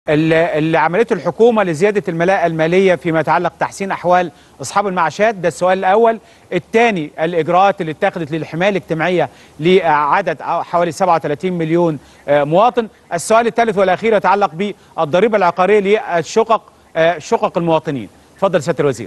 اللي اللي عملته الحكومة لزيادة الملاءة المالية فيما يتعلق تحسين أحوال أصحاب المعاشات ده السؤال الأول الثاني الإجراءات اللي اتخذت للحماية الاجتماعية لعدد حوالي 37 مليون آه، مواطن السؤال الثالث والأخير يتعلق بالضريبة العقارية للشقق آه، شقق المواطنين اتفضل سيادة الوزير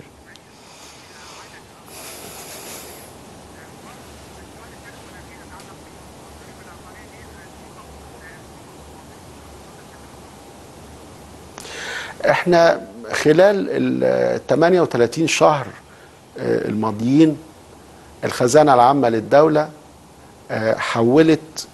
احنا خلال ال 38 شهر آه، الماضيين الخزانة العامة للدولة آه، حولت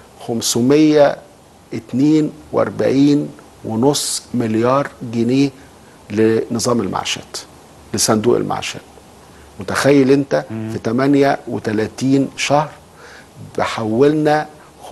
542 ونص مليار جنيه لنظام المعاشات لصندوق المعاشات متخيل انت في 38 شهر بحولنا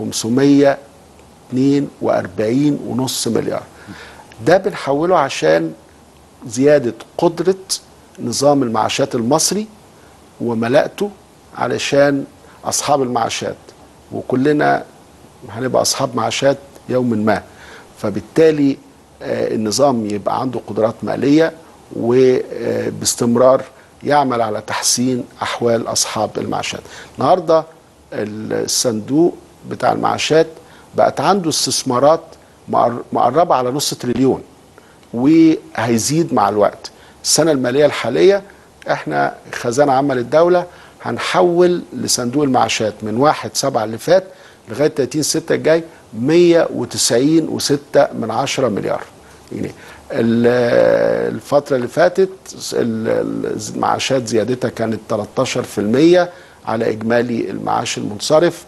542 ونص مليار ده بنحوله عشان زيادة قدرة نظام المعاشات المصري وملاءته علشان أصحاب المعاشات وكلنا هنبقى أصحاب معاشات يوم ما فبالتالي آه، النظام يبقى عنده قدرات مالية وباستمرار يعمل على تحسين أحوال أصحاب المعاشات النهاردة الصندوق بتاع المعاشات بقت عنده استثمارات مقر- مقربة على نص تريليون وهيزيد مع الوقت السنة المالية الحالية احنا خزانة عامة للدولة هنحول لصندوق المعاشات من واحد سبعة اللي فات لغاية 30 ستة الجاي 190 وستة من عشرة مليار جنيه ال- الفترة اللي فاتت ال- ال- المعاشات زيادتها كانت 13% على إجمالي المعاش المنصرف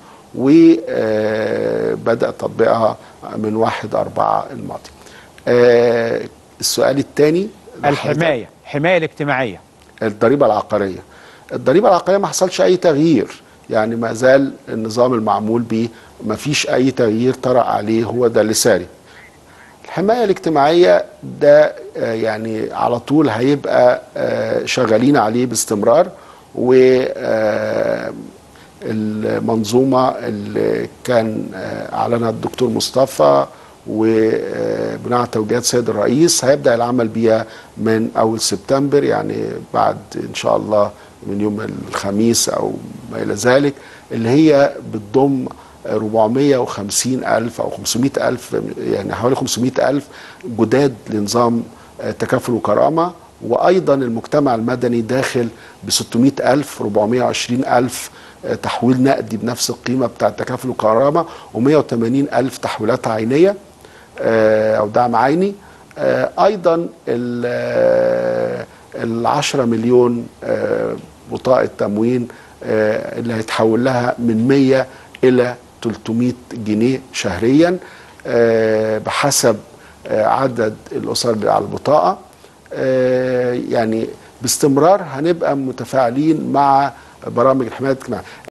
وبدأ تطبيقها من واحد أربعة الماضي آه، السؤال الثاني الحماية الحماية الاجتماعية الضريبة العقارية الضريبة العقارية ما حصلش أي تغيير يعني ما زال النظام المعمول به ما فيش أي تغيير طرأ عليه هو ده اللي ساري الحماية الاجتماعية ده آه، يعني على طول هيبقى آه، شغالين عليه باستمرار و آه، المنظومة اللي كان آه، أعلنها الدكتور مصطفى وبناء على توجيهات السيد الرئيس هيبدأ العمل بيها من أول سبتمبر يعني بعد إن شاء الله من يوم الخميس أو ما إلى ذلك اللي هي بتضم 450 ألف أو 500 ألف يعني حوالي 500 ألف جداد لنظام آه، تكافل وكرامة وأيضا المجتمع المدني داخل ب 600 ألف 420 ألف آه، تحويل نقدي بنفس القيمة بتاع التكافل والكرامة و180 ألف تحويلات عينية آه، أو دعم عيني آه، أيضا ال آه، ال 10 مليون آه، بطاقة تموين آه، اللي هيتحول لها من 100 إلى 300 جنيه شهريا آه، بحسب آه، عدد الأسر اللي على البطاقة آه، يعني باستمرار هنبقى متفاعلين مع برامج الحماية الاجتماعية